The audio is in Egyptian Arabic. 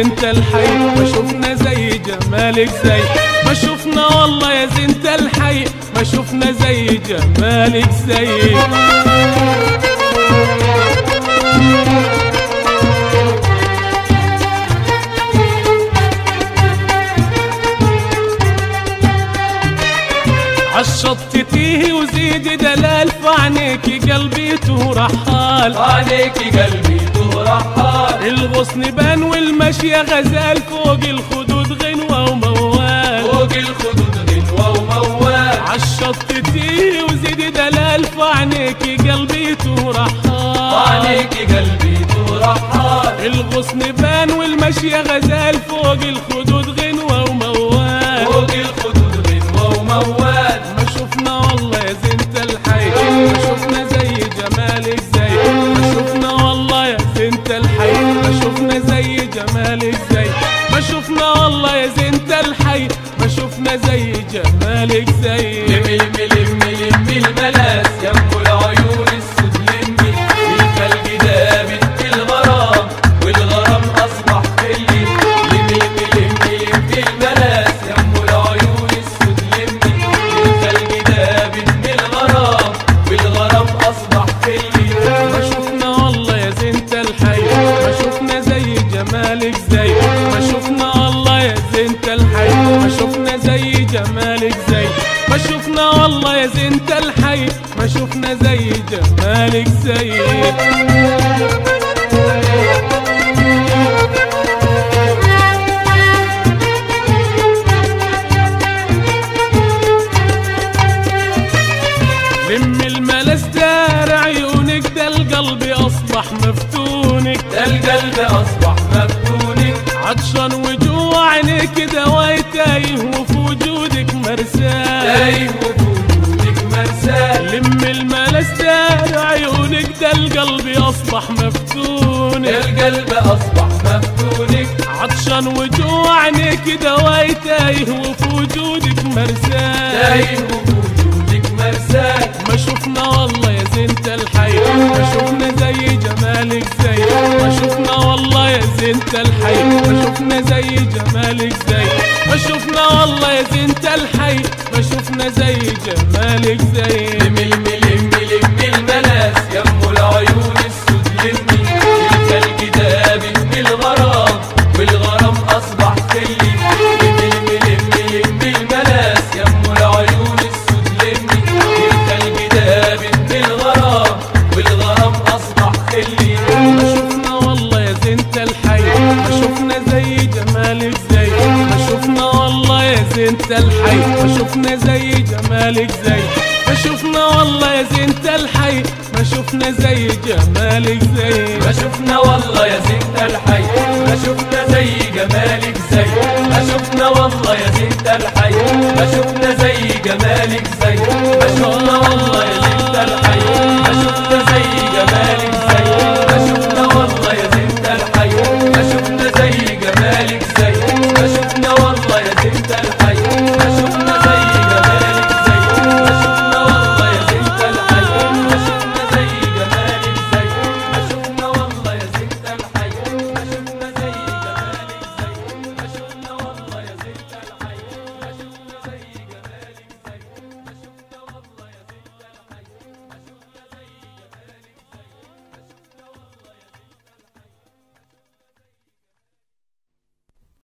زينة الحي ما شفنا زي جمالك زي ما شفنا والله يا زينة الحي ما شفنا زي جمالك زي عالشط تيه وزيد دلال فعنيكي قلبي ترحال عليكي قلبي ترحال الغصن بان والمشي غزال فوق الخدود غنوة وموال فوق الخدود غنوة وموال عالشط تيه وزيد دلال فعنيكي قلبي ترحال عليكي قلبي ترحال الغصن بان والمشي غزال فوق الخدود غنوة وموال فوق الخدود غنوة وموال ما شفنا والله يا زينة الحي ما شفنا زي جمالك زي ما شفنا والله يا زينة الحي ما شفنا زي جمالك زي ما شفنا والله يا زينة الحي ما شفنا زي جمالك زي لمي لمي لمي الملاس يم العيون السود لمي الثلج دابت في الغرام والغرام اصبح فيلي لمي لمي لمي الملاس يم العيون السود لمي الثلج دابت في الغرام والغرام اصبح فيلي ما شفنا والله يا زينة الحي ما شفنا زي جمالك زي ما شفنا والله يا زينة الحي ما شفنا زي جمالك زي ما شفنا والله يا زينة الحي ما شفنا زي جمالك زي لم الملس دار عيونك ده القلب اصبح مفتونك ده القلب اصبح مفتونك عطشان وجوع عينيك دواي تايه وفي وجودك مرسال تايه وجودك مرسال لم الملس دار عيونك ده القلب اصبح مفتونك القلب اصبح مفتونك عطشان وجوع عينيك دواي تايه وفي وجودك مرسال تايه وجودك مرسال ما شفنا والله يا زينة الحي ما شفنا زي جمالك زي ما شفنا والله يا زينة الحي ما شفنا زي جمالك زي ما شفنا والله يا زينة الحي ما شفنا زي جمالك زي لمي لمي لمي لمي الملاس يم العيون السود لمي الثلج دابت بالغرام والغرام اصبح كلي لمي لمي لمي لمي الملاس يم العيون السود لمي الثلج دابت بالغرام والغرام اصبح كلي ما شفنا والله يا زينة الحي ما شفنا زي جمالك زي ما شفنا والله يا زينة الحي ما شفنا زي جمالك زي ما شفنا والله يا زينة الحي ما شفنا زي جمالك زي ما شفنا والله يا زينة الحي ما شفنا زي جمالك زي ما شفنا والله يا زينة الحي ما شفنا